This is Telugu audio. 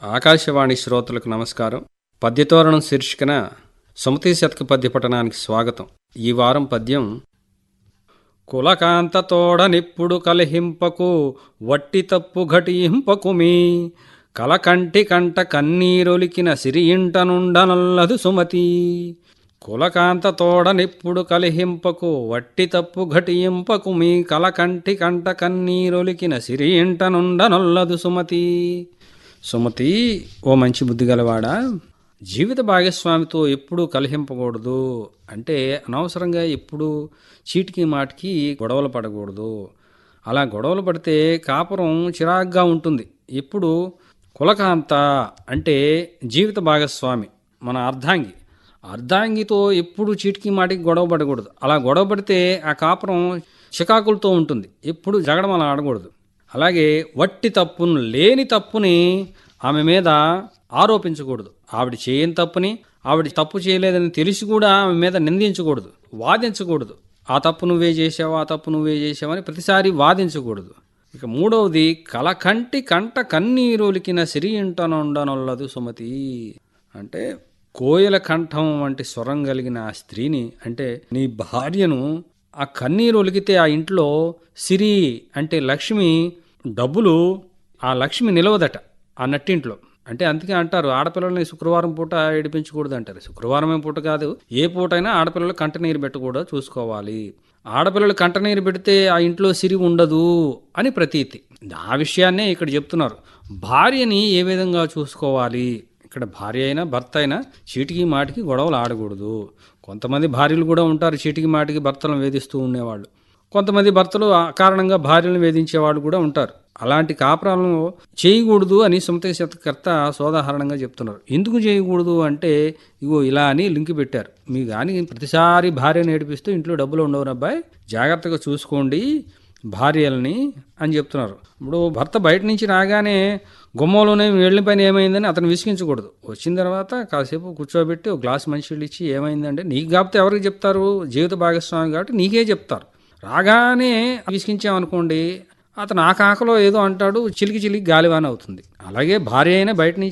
ఆకాశవాణి శ్రోతలకు నమస్కారం పద్యతోరణం శీర్షికన సుమతి శతక పద్య పఠనానికి స్వాగతం ఈ వారం పద్యం కులకాంతతోడనిప్పుడు కలహింపకు వట్టి తప్పు ఘటింపకుమి కలకంటి కంట కన్నీరొలికిన సిరియింట నుండనల్లదు సుమతి కులకాంతతోడనిప్పుడు కలిహింపకు వట్టి తప్పు ఘటింపకుమి కలకంటి కంట కన్నీరొలికిన సిరియింట నుండనొల్లదు సుమతి సుమతి ఓ మంచి బుద్ధి గలవాడా జీవిత భాగస్వామితో ఎప్పుడూ కలహింపకూడదు అంటే అనవసరంగా ఎప్పుడు చీటికి మాటికి గొడవలు పడకూడదు అలా గొడవలు పడితే కాపురం చిరాగ్గా ఉంటుంది ఎప్పుడు కులకాంత అంటే జీవిత భాగస్వామి మన అర్ధాంగి అర్ధాంగితో ఎప్పుడు చీటికి మాటికి గొడవ పడకూడదు అలా గొడవ పడితే ఆ కాపురం చికాకులతో ఉంటుంది ఎప్పుడు జగడం అలా ఆడకూడదు అలాగే వట్టి తప్పును లేని తప్పుని ఆమె మీద ఆరోపించకూడదు ఆవిడ చేయని తప్పుని ఆవిడ తప్పు చేయలేదని తెలిసి కూడా ఆమె మీద నిందించకూడదు వాదించకూడదు ఆ తప్పు నువ్వే చేసావు ఆ తప్పు నువ్వే చేసావని ప్రతిసారి వాదించకూడదు ఇక మూడవది కలకంటి కంట కన్నీరులికిన సిరి ఇంటనుండనొల్లదు సుమతి అంటే కోయల కంఠం వంటి స్వరం కలిగిన ఆ స్త్రీని అంటే నీ భార్యను ఆ కన్నీరు ఒలికితే ఆ ఇంట్లో సిరి అంటే లక్ష్మి డబ్బులు ఆ లక్ష్మి నిలవదట ఆ నట్టింట్లో అంటే అందుకే అంటారు ఆడపిల్లల్ని శుక్రవారం పూట ఏడిపించకూడదు అంటారు శుక్రవారమే పూట కాదు ఏ పూటైనా ఆడపిల్లలు కంటనీరు పెట్టకూడదు చూసుకోవాలి ఆడపిల్లలు కంటనీరు పెడితే ఆ ఇంట్లో సిరి ఉండదు అని ప్రతీతి ఆ విషయాన్నే ఇక్కడ చెప్తున్నారు భార్యని ఏ విధంగా చూసుకోవాలి ఇక్కడ భార్య అయినా భర్త అయినా చీటికి మాటికి గొడవలు ఆడకూడదు కొంతమంది భార్యలు కూడా ఉంటారు చీటికి మాటికి భర్తలను వేధిస్తూ ఉండేవాళ్ళు కొంతమంది భర్తలు ఆ కారణంగా భార్యలను వేధించేవాళ్ళు కూడా ఉంటారు అలాంటి కాపురాలను చేయకూడదు అని సుమతి శతకర్త సోదాహరణంగా చెప్తున్నారు ఎందుకు చేయకూడదు అంటే ఇగో ఇలా అని లింక్ పెట్టారు మీ కానీ ప్రతిసారి భార్యను ఏడిపిస్తూ ఇంట్లో డబ్బులు ఉండవు అబ్బాయి జాగ్రత్తగా చూసుకోండి భార్యల్ని అని చెప్తున్నారు ఇప్పుడు భర్త బయట నుంచి రాగానే గుమ్మంలోనే వెళ్ళిన పైన ఏమైందని అతను విసిగించకూడదు వచ్చిన తర్వాత కాసేపు కూర్చోబెట్టి ఒక గ్లాస్ మంచినీళ్ళు ఇచ్చి ఏమైందంటే నీకు కాకపోతే ఎవరికి చెప్తారు జీవిత భాగస్వామి కాబట్టి నీకే చెప్తారు రాగానే విసిగించామనుకోండి అతను ఆ కాకలో ఏదో అంటాడు చిలికి చిలికి గాలివాన అవుతుంది అలాగే భార్య అయినా బయట నుంచి